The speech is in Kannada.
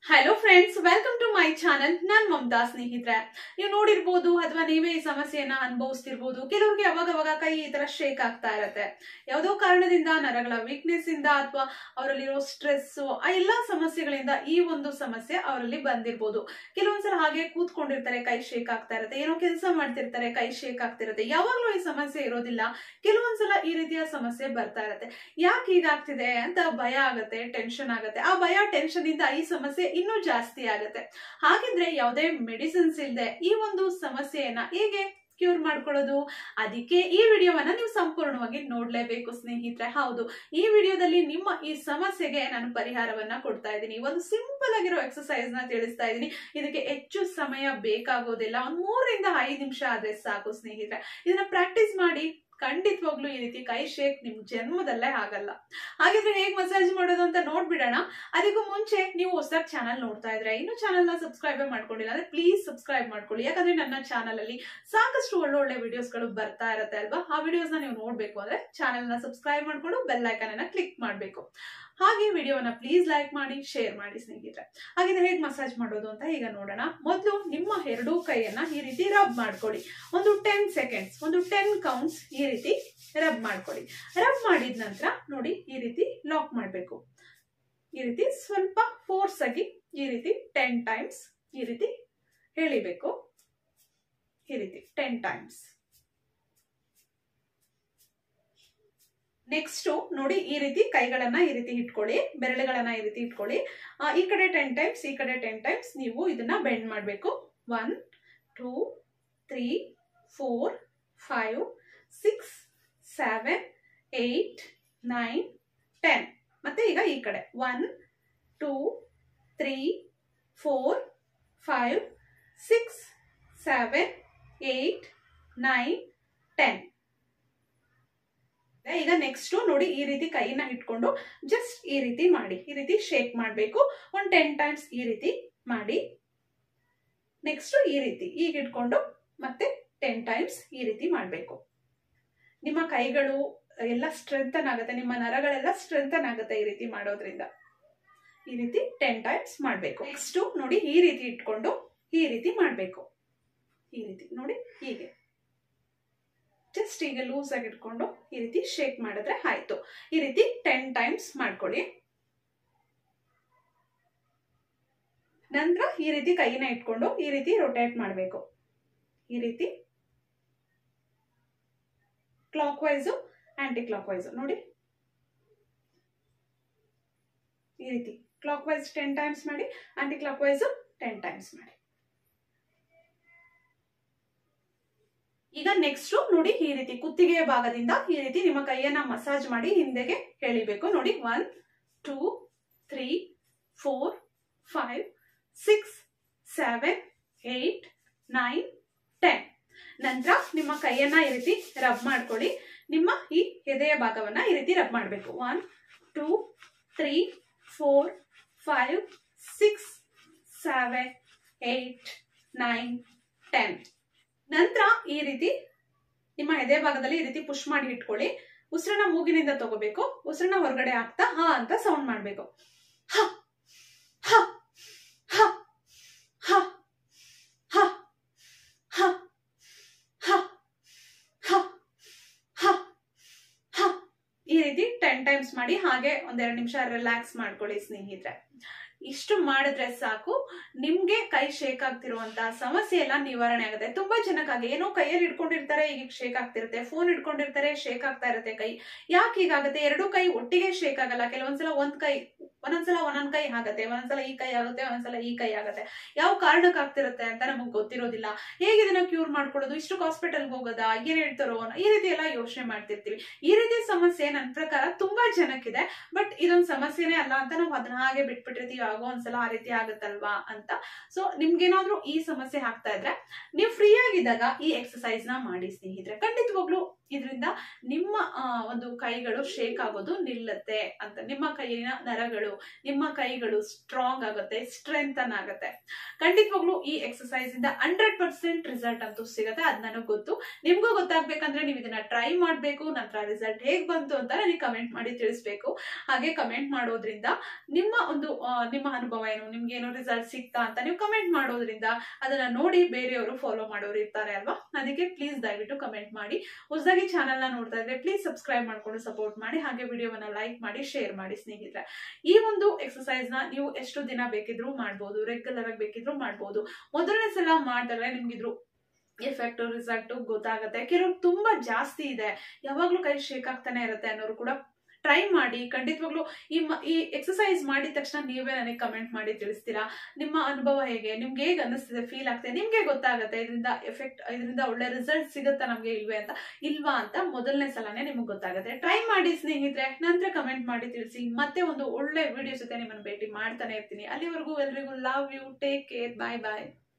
hello friends welcome to my channel ನಾನ್ ಮಮತಾ ಸ್ನೇಹಿತರೆ ನೀವು ನೋಡಿರ್ಬೋದು ಅಥವಾ ನೀವೇ ಈ ಸಮಸ್ಯೆಯನ್ನ ಅನುಭವಿಸ್ತಿರ್ಬೋದು ಕೆಲವ್ರಿಗೆ ಅವಾಗ ಅವಾಗ ಕೈ ಈ ತರ ಶೇಕ್ ಆಗ್ತಾ ಇರತ್ತೆ ಯಾವುದೋ ಕಾರಣದಿಂದ ನರಗಳ ವೀಕ್ನೆಸ್ ಇಂದ ಅಥವಾ ಅವರಲ್ಲಿರೋ ಸ್ಟ್ರೆಸ್ ಆ ಎಲ್ಲಾ ಸಮಸ್ಯೆಗಳಿಂದ ಈ ಒಂದು ಸಮಸ್ಯೆ ಅವರಲ್ಲಿ ಬಂದಿರ್ಬೋದು ಕೆಲವೊಂದ್ಸಲ ಹಾಗೆ ಕೂತ್ಕೊಂಡಿರ್ತಾರೆ ಕೈ ಶೇಕ್ ಆಗ್ತಾ ಇರತ್ತೆ ಏನೋ ಕೆಲಸ ಮಾಡ್ತಿರ್ತಾರೆ ಕೈ ಶೇಕ್ ಆಗ್ತಿರತ್ತೆ ಯಾವಾಗ್ಲೂ ಈ ಸಮಸ್ಯೆ ಇರೋದಿಲ್ಲ ಕೆಲವೊಂದ್ಸಲ ಈ ರೀತಿಯ ಸಮಸ್ಯೆ ಬರ್ತಾ ಇರತ್ತೆ ಯಾಕೆ ಹೀಗಾಗ್ತಿದೆ ಅಂತ ಭಯ ಆಗತ್ತೆ ಟೆನ್ಷನ್ ಆಗತ್ತೆ ಆ ಭಯ ಟೆನ್ಷನ್ ಇಂದ ಈ ಸಮಸ್ಯೆ ಇನ್ನೂ ಜಾಸ್ತಿ ಆಗತ್ತೆ ಹಾಗಿದ್ರೆ ಯಾವುದೇ ಮೆಡಿಸಿನ್ಸ್ ಇಲ್ಲದೆ ಈ ಒಂದು ಸಮಸ್ಯೆಯನ್ನ ಹೇಗೆ ಕ್ಯೂರ್ ಮಾಡ್ಕೊಳ್ಳೋದು ಅದಕ್ಕೆ ಈ ವಿಡಿಯೋವನ್ನ ನೀವು ಸಂಪೂರ್ಣವಾಗಿ ನೋಡ್ಲೇಬೇಕು ಸ್ನೇಹಿತರೆ ಹೌದು ಈ ವಿಡಿಯೋದಲ್ಲಿ ನಿಮ್ಮ ಈ ಸಮಸ್ಯೆಗೆ ನಾನು ಪರಿಹಾರವನ್ನ ಕೊಡ್ತಾ ಇದ್ದೀನಿ ಒಂದು ಸಿಂಪಲ್ ಆಗಿರೋ ಎಕ್ಸಸೈಸ್ ನ ತಿಳಿಸ್ತಾ ಇದ್ದೀನಿ ಇದಕ್ಕೆ ಹೆಚ್ಚು ಸಮಯ ಬೇಕಾಗೋದಿಲ್ಲ ಒಂದ್ ಮೂರರಿಂದ ಐದು ನಿಮಿಷ ಆದ್ರೆ ಸಾಕು ಸ್ನೇಹಿತರೆ ಇದನ್ನ ಪ್ರಾಕ್ಟೀಸ್ ಮಾಡಿ ಖಂಡಿತವಾಗ್ಲೂ ಈ ರೀತಿ ಕೈ ಶೇಕ್ ನಿಮ್ ಜನ್ಮದಲ್ಲೇ ಆಗಲ್ಲ ಹಾಗಿದ್ರೆ ಹೇಗ್ ಮಸಾಜ್ ಮಾಡೋದು ಅಂತ ನೋಡ್ಬಿಡೋಣ ಅದಕ್ಕೂ ಮುಂಚೆ ನೀವು ಹೊಸದಾಗಿ ಚಾನಲ್ ನೋಡ್ತಾ ಇದ್ರೆ ಇನ್ನು ಚಾನಲ್ ನ ಸಬ್ಸ್ಕ್ರೈಬ್ ಮಾಡ್ಕೊಂಡಿಲ್ಲ ಅಂದ್ರೆ ಪ್ಲೀಸ್ ಸಬ್ಸ್ಕ್ರೈಬ್ ಮಾಡ್ಕೊಳ್ಳಿ ಯಾಕಂದ್ರೆ ನನ್ನ ಚಾನಲ್ ಅಲ್ಲಿ ಸಾಕಷ್ಟು ಒಳ್ಳೊಳ್ಳೆ ವಿಡಿಯೋಸ್ ಗಳು ಬರ್ತಾ ಇರುತ್ತೆ ಅಲ್ವಾ ಆ ವಿಡಿಯೋಸ್ ನ ನೀವು ನೋಡ್ಬೇಕು ಅಂದ್ರೆ ಚಾನಲ್ ನ ಸಬ್ಸ್ಕ್ರೈಬ್ ಮಾಡ್ಕೊಂಡು ಬೆಲ್ ಐಕನ್ ಅನ್ನ ಕ್ಲಿಕ್ ಮಾಡ್ಬೇಕು ಹಾಗೆ ವಿಡಿಯೋನ ಪ್ಲೀಸ್ ಲೈಕ್ ಮಾಡಿ ಶೇರ್ ಮಾಡಿ ಸ್ನೇಹಿತರೆ ಹಾಗಿದ್ರೆ ಹೇಗೆ ಮಸಾಜ್ ಮಾಡೋದು ಅಂತ ಈಗ ನೋಡೋಣ ಮೊದಲು ನಿಮ್ಮ ಎರಡೂ ಕೈಯನ್ನ ಈ ರೀತಿ ರಬ್ ಮಾಡ್ಕೊಳ್ಳಿ ಒಂದು ಟೆನ್ ಸೆಕೆಂಡ್ಸ್ ಒಂದು ಟೆನ್ ಕೌಂಟ್ಸ್ ಈ ರೀತಿ ರಬ್ ಮಾಡ್ಕೊಳ್ಳಿ ರಬ್ ಮಾಡಿದ ನಂತರ ನೋಡಿ ಈ ರೀತಿ ಲಾಕ್ ಮಾಡಬೇಕು ಈ ರೀತಿ ಸ್ವಲ್ಪ ಫೋರ್ಸ್ ಆಗಿ ಈ ರೀತಿ ಟೆನ್ ಟೈಮ್ಸ್ ಈ ರೀತಿ ಎಳಿಬೇಕು ಈ ರೀತಿ ಟೆನ್ ಟೈಮ್ಸ್ ನೆಕ್ಸ್ಟ್ ನೋಡಿ ಈ ರೀತಿ ಕೈಗಳನ್ನ ಈ ರೀತಿ ಇಟ್ಕೊಳ್ಳಿ ಬೆರಳುಗಳನ್ನ ಈ ರೀತಿ ಇಟ್ಕೊಳ್ಳಿ ಆ, ಈ ಕಡೆ ಟೆನ್ ಟೈಮ್ಸ್ ಈ ಕಡೆ ಟೆನ್ ಟೈಮ್ಸ್ ನೀವು ಇದನ್ನ ಬೆಂಡ್ ಮಾಡಬೇಕು one two three four five six seven eight nine ten ಮತ್ತೆ ಈಗ ಈ ಕಡೆ one two three four five six seven eight nine ten ಈಗ ನೆಕ್ಸ್ಟ್ ನೋಡಿ ಈ ರೀತಿ ಕೈನ ಇಟ್ಕೊಂಡು ಜಸ್ಟ್ ಈ ರೀತಿ ಮಾಡಿ ಈ ರೀತಿ ಶೇಕ್ ಮಾಡಬೇಕು ಒಂದು ಟೆನ್ ಟೈಮ್ಸ್ ಈ ರೀತಿ ಮಾಡಿ ನೆಕ್ಸ್ಟ್ ಈ ರೀತಿ ಈಗ ಇಟ್ಕೊಂಡು ಮತ್ತೆ ಟೆನ್ ಟೈಮ್ಸ್ ಈ ರೀತಿ ಮಾಡಬೇಕು ನಿಮ್ಮ ಕೈಗಳು ಎಲ್ಲ ಸ್ಟ್ರೆಂಥನ್ ಆಗುತ್ತೆ ನಿಮ್ಮ ನರಗಳೆಲ್ಲ ಸ್ಟ್ರೆಂಥನ್ ಆಗುತ್ತೆ ಈ ರೀತಿ ಮಾಡೋದ್ರಿಂದ ಈ ರೀತಿ ಟೆನ್ ಟೈಮ್ಸ್ ಮಾಡಬೇಕು ನೆಕ್ಸ್ಟ್ ನೋಡಿ ಈ ರೀತಿ ಇಟ್ಕೊಂಡು ಈ ರೀತಿ ಮಾಡಬೇಕು ಈ ರೀತಿ ನೋಡಿ ಹೀಗೆ ಜಸ್ಟ್ ಈಗ ಲೂಸ್ ಆಗಿ ಇಟ್ಕೊಂಡು ಈ ರೀತಿ ಶೇಕ್ ಮಾಡಿದ್ರೆ ಆಯ್ತು ಈ ರೀತಿ ಟೆನ್ ಟೈಮ್ಸ್ ಮಾಡ್ಕೊಳ್ಳಿ ನಂತರ ಈ ರೀತಿ ಕೈನ ಇಟ್ಕೊಂಡು ಈ ರೀತಿ ರೊಟೇಟ್ ಮಾಡಬೇಕು ಈ ರೀತಿ clockwise anticlockwise ನೋಡಿ ಈ ರೀತಿ ಕ್ಲಾಕ್ ವೈಸ್ ಟೆನ್ ಟೈಮ್ಸ್ ಮಾಡಿ anticlockwise ten times ಮಾಡಿ ಈಗ ನೆಕ್ಸ್ಟ್ ನೋಡಿ ಈ ರೀತಿ ಕುತ್ತಿಗೆಯ ಭಾಗದಿಂದ ಈ ರೀತಿ ನಿಮ್ಮ ಕೈಯನ್ನ ಮಸಾಜ್ ಮಾಡಿ ಹಿಂದೆಗೆ ಎಳಿಬೇಕು ನೋಡಿ one two three four five six seven eight nine ten ನಂತರ ನಿಮ್ಮ ಕೈಯನ್ನ ಈ ರೀತಿ ರಬ್ ಮಾಡ್ಕೊಳ್ಳಿ ನಿಮ್ಮ ಈ ಎದೆಯ ಭಾಗವನ್ನ ಈ ರೀತಿ ರಬ್ ಮಾಡಬೇಕು one two three four five six seven eight nine ten ನಂತರ ಈ ರೀತಿ ನಿಮ್ಮ ಎದೆ ಭಾಗದಲ್ಲಿ ಈ ರೀತಿ ಪುಷ್ ಮಾಡಿ ಇಟ್ಕೊಳ್ಳಿ ಉಸಿರನ್ನ ಮೂಗಿನಿಂದ ತಗೋಬೇಕು ಉಸಿರನ್ನ ಹೊರಗಡೆ ಹಾಕ್ತಾ ಹ ಅಂತ ಸೌಂಡ್ ಮಾಡಬೇಕು ಹ ಹ ಹ ಹ ಹ ಹ ಹ ಹ ಹ ಹ ಈ ರೀತಿ ಟೆನ್ ಟೈಮ್ಸ್ ಮಾಡಿ ಹಾಗೆ ಒಂದೆರಡು ನಿಮಿಷ ರಿಲ್ಯಾಕ್ಸ್ ಮಾಡ್ಕೊಳ್ಳಿ ಸ್ನೇಹಿತರೆ ಇಷ್ಟು ಮಾಡಿದ್ರೆ ಸಾಕು ನಿಮ್ಗೆ ಕೈ ಶೇಕ್ ಆಗ್ತಿರುವಂತಹ ಸಮಸ್ಯೆ ಎಲ್ಲ ನಿವಾರಣೆ ಆಗುತ್ತೆ ತುಂಬಾ ಜನಕ್ಕಾಗಿ ಏನೋ ಕೈಯಲ್ಲಿ ಇಟ್ಕೊಂಡಿರ್ತಾರೆ ಈಗ ಶೇಕ್ ಆಗ್ತಿರುತ್ತೆ ಫೋನ್ ಇಟ್ಕೊಂಡಿರ್ತಾರೆ ಶೇಕ್ ಆಗ್ತಾ ಇರುತ್ತೆ ಕೈ ಯಾಕೆ ಹೀಗಾಗುತ್ತೆ ಎರಡು ಕೈ ಒಟ್ಟಿಗೆ ಶೇಕ್ ಆಗಲ್ಲ ಕೆಲವೊಂದ್ಸಲ ಒಂದ್ ಕೈ ಒಂದೊಂದ್ಸಲ ಒಂದೊಂದ್ ಕೈ ಆಗತ್ತೆ ಒಂದೊಂದ್ಸಲ ಈ ಕೈ ಆಗುತ್ತೆ ಒಂದೊಂದ್ಸಲ ಈ ಕೈ ಆಗುತ್ತೆ ಯಾವ ಕಾರಣಕ್ಕೆ ಆಗ್ತಿರುತ್ತೆ ಅಂತ ನಮಗ್ ಗೊತ್ತಿರೋದಿಲ್ಲ ಹೇಗೆ ಇದನ್ನ ಕ್ಯೂರ್ ಮಾಡ್ಕೊಳ್ಳೋದು ಇಷ್ಟು ಹಾಸ್ಪಿಟಲ್ಗೆ ಹೋಗೋದಾ ಏನ್ ಹೇಳ್ತಾರೋ ಅನ್ನೋ ಈ ರೀತಿ ಎಲ್ಲ ಯೋಚನೆ ಮಾಡ್ತಿರ್ತೀವಿ ಈ ರೀತಿ ಸಮಸ್ಯೆ ನನ್ನ ಪ್ರಕಾರ ತುಂಬಾ ಜನಕ್ಕಿದೆ ಬಟ್ ಇದೊಂದು ಸಮಸ್ಯೆನೇ ಅಲ್ಲ ಅಂತ ನಾವು ಅದನ್ನ ಹಾಗೆ ಬಿಟ್ಬಿಟ್ಟಿರ್ತೀವಿ ಆಗೋ ಒಂದ್ಸಲ ಆ ರೀತಿ ಆಗುತ್ತಲ್ವಾ ಅಂತ ಸೊ ನಿಮ್ಗೇನಾದ್ರೂ ಈ ಸಮಸ್ಯೆ ಆಗ್ತಾ ಇದ್ರೆ ನೀವು ಫ್ರೀ ಆಗಿದ್ದಾಗ ಈ ಎಕ್ಸಸೈಸ್ ನ ಮಾಡಿ ಸ್ನೇಹಿತರೆ ಖಂಡಿತವಾಗ್ಲೂ ಇದರಿಂದ ನಿಮ್ಮ ಆ, ಒಂದು ಕೈಗಳು ಶೇಕ್ ಆಗೋದು ನಿಲ್ಲುತ್ತೆ ಅಂತ ನಿಮ್ಮ ಕೈಯಿನ ನರಗಳು ಕಾಲುಗಳು ನಿಮ್ಮ ಕೈಗಳು ಸ್ಟ್ರಾಂಗ್ ಆಗುತ್ತೆ ಸ್ಟ್ರೆಂಥನ್ ಆಗುತ್ತೆ ಖಂಡಿತವಾಗ್ಲೂ ಈ ಎಕ್ಸಸೈಸ್ ಇಂದ ಹಂಡ್ರೆಡ್ ಪರ್ಸೆಂಟ್ ರಿಸಲ್ಟ್ ಅಂತೂ ಸಿಗುತ್ತೆ ಅದ್ ನನಗೆ ಗೊತ್ತು ನಿಮ್ಗೂ ಗೊತ್ತಾಗ್ಬೇಕಂದ್ರೆ ನೀವು ಇದನ್ನ ಟ್ರೈ ಮಾಡ್ಬೇಕು ನಂತರ ರಿಸಲ್ಟ್ ಹೇಗ್ ಬಂತು ಅಂತ ನನಗೆ ಕಮೆಂಟ್ ಮಾಡಿ ತಿಳಿಸ್ಬೇಕು ಹಾಗೆ ಕಮೆಂಟ್ ಮಾಡೋದ್ರಿಂದ ನಿಮ್ಮ ಒಂದು ಆ, ನಿಮ್ಮ ಅನುಭವ ಏನು ನಿಮ್ಗೆ ಏನೋ ರಿಸಲ್ಟ್ ಸಿಗ್ತಾ ಅಂತ ನೀವು ಕಮೆಂಟ್ ಮಾಡೋದ್ರಿಂದ ಅದನ್ನ ನೋಡಿ ಬೇರೆಯವರು ಫಾಲೋ ಮಾಡೋರು ಇರ್ತಾರೆ ಅಲ್ವಾ ಅದಕ್ಕೆ ಪ್ಲೀಸ್ ದಯವಿಟ್ಟು ಕಮೆಂಟ್ ಮಾಡಿ ಹೊಸದಾಗಿ ಚಾನಲ್ ನ ನೋಡ್ತಾ ಇದ್ರೆ ಪ್ಲೀಸ್ ಸಬ್ಸ್ಕ್ರೈಬ್ ಮಾಡ್ಕೊಂಡು ಸಪೋರ್ಟ್ ಮಾಡಿ ಹಾಗೆ ವಿಡಿಯೋವನ್ನ ಲೈಕ್ ಮಾಡಿ ಶೇರ್ ಮಾಡಿ ಸ್ನೇಹಿತರೆ ಈ ಒಂದು ಎಕ್ಸಸೈಸ್ ನ ನೀವು ಎಷ್ಟು ದಿನ ಬೇಕಿದ್ರೂ ಮಾಡ್ಬೋದು ರೆಗ್ಯುಲರ್ ಆಗಿ ಬೇಕಿದ್ರೂ ಮಾಡ್ಬೋದು ಮೊದಲನೇ ಸಲ ಮಾಡಿದ್ರೆ ನಿಮ್ಗಿದ್ರು ಎಫೆಕ್ಟ್ ರಿಸಲ್ಟ್ ಗೊತ್ತಾಗುತ್ತೆ ಕೆಲವ್ರು ತುಂಬಾ ಜಾಸ್ತಿ ಇದೆ ಯಾವಾಗ್ಲೂ ಕೈ ಶೇಕ್ ಆಗ್ತಾನೆ ಇರುತ್ತೆ ಅನ್ನೋರು ಕೂಡ ಟ್ರೈ ಮಾಡಿ ಖಂಡಿತವಾಗ್ಲೂ ಈ ಮ- ಈ ಎಕ್ಸಸೈಸ್ ಮಾಡಿದ ತಕ್ಷಣ ನೀವೇ ನನಗೆ ಕಮೆಂಟ್ ಮಾಡಿ ತಿಳಿಸ್ತೀರಾ ನಿಮ್ಮ ಅನುಭವ ಹೇಗೆ ನಿಮ್ಗೆ ಹೇಗೆ ಅನ್ನಿಸ್ತಿದೆ ಫೀಲ್ ಆಗ್ತಿದೆ ನಿಮ್ಗೆ ಗೊತ್ತಾಗುತ್ತೆ ಇದರಿಂದ ಎಫೆಕ್ಟ್ ಇದರಿಂದ ಒಳ್ಳೆ ರಿಸಲ್ಟ್ ಸಿಗುತ್ತಾ ನಮ್ಗೆ ಇಲ್ವೇ ಅಂತ ಇಲ್ವಾ ಅಂತ ಮೊದಲನೇ ಸಲನೇ ನಿಮ್ಗೆ ಗೊತ್ತಾಗುತ್ತೆ ಟ್ರೈ ಮಾಡಿ ಸ್ನೇಹಿತರೆ ನಂತರ ಕಮೆಂಟ್ ಮಾಡಿ ತಿಳಿಸಿ ಮತ್ತೆ ಒಂದು ಒಳ್ಳೆ ವಿಡಿಯೋ ಜೊತೆ ನಿಮ್ಮನ್ನು ಭೇಟಿ ಮಾಡ್ತಾನೆ ಇರ್ತೀನಿ ಅಲ್ಲಿವರೆಗೂ ಎಲ್ರಿಗೂ love you take care bye bye